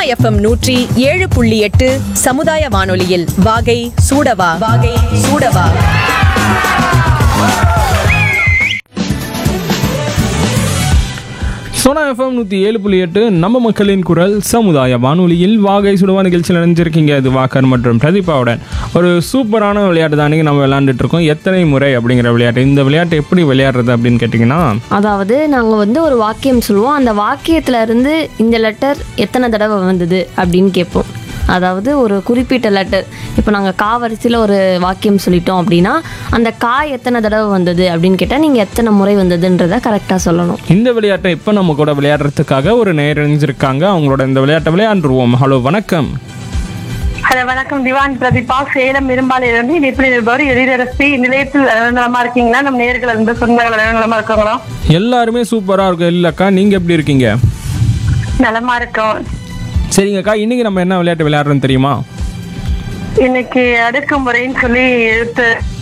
FM நூற்றி ஏழு புள்ளி எட்டு சமுதாய வானொலியில் வாகை சூடவா வாகை சூடவா சோனா எஃப்எம் நூற்றி ஏழு புள்ளி எட்டு நம்ம மக்களின் குரல் சமுதாய வானொலியில் வாகை சுடுவா நிகழ்ச்சியில் நினைஞ்சிருக்கீங்க இது வாக்கர் மற்றும் பிரதீபாவுடன் ஒரு சூப்பரான விளையாட்டு தானே நம்ம விளையாண்டுட்டு இருக்கோம் எத்தனை முறை அப்படிங்கிற விளையாட்டு இந்த விளையாட்டு எப்படி விளையாடுறது அப்படின்னு கேட்டிங்கன்னா அதாவது நாங்கள் வந்து ஒரு வாக்கியம் சொல்லுவோம் அந்த வாக்கியத்துல இருந்து இந்த லெட்டர் எத்தனை தடவை வந்தது அப்படின்னு கேட்போம் அதாவது ஒரு குறிப்பிட்ட லெட்டர் இப்போ நாங்கள் கா வரிசையில் ஒரு வாக்கியம் சொல்லிட்டோம் அப்படின்னா அந்த கா எத்தனை தடவை வந்தது அப்படின்னு கேட்டால் நீங்கள் எத்தனை முறை வந்ததுன்றதை கரெக்டாக சொல்லணும் இந்த விளையாட்டை இப்போ நம்ம கூட விளையாடுறதுக்காக ஒரு நேர் இணைஞ்சிருக்காங்க அவங்களோட இந்த விளையாட்டை விளையாண்டுருவோம் ஹலோ வணக்கம் ஹலோ வணக்கம் திவான் பிரதீபா சேலம் இரும்பாலையிலிருந்து இது எப்படி இருப்பவர் எழிலரசி நிலையத்தில் நலமா இருக்கீங்களா நம்ம நேர்கள் இருந்து சொந்தங்கள் நலமா இருக்காங்களா எல்லாருமே சூப்பராக இருக்கும் இல்லைக்கா நீங்கள் எப்படி இருக்கீங்க நலமா இருக்கோம் சரிங்கக்கா இன்னைக்கு நம்ம என்ன விளையாட்டு விளையாடுறோம் தெரியுமா இன்னைக்கு அடுக்குமுறைன்னு சொல்லி எழுத்து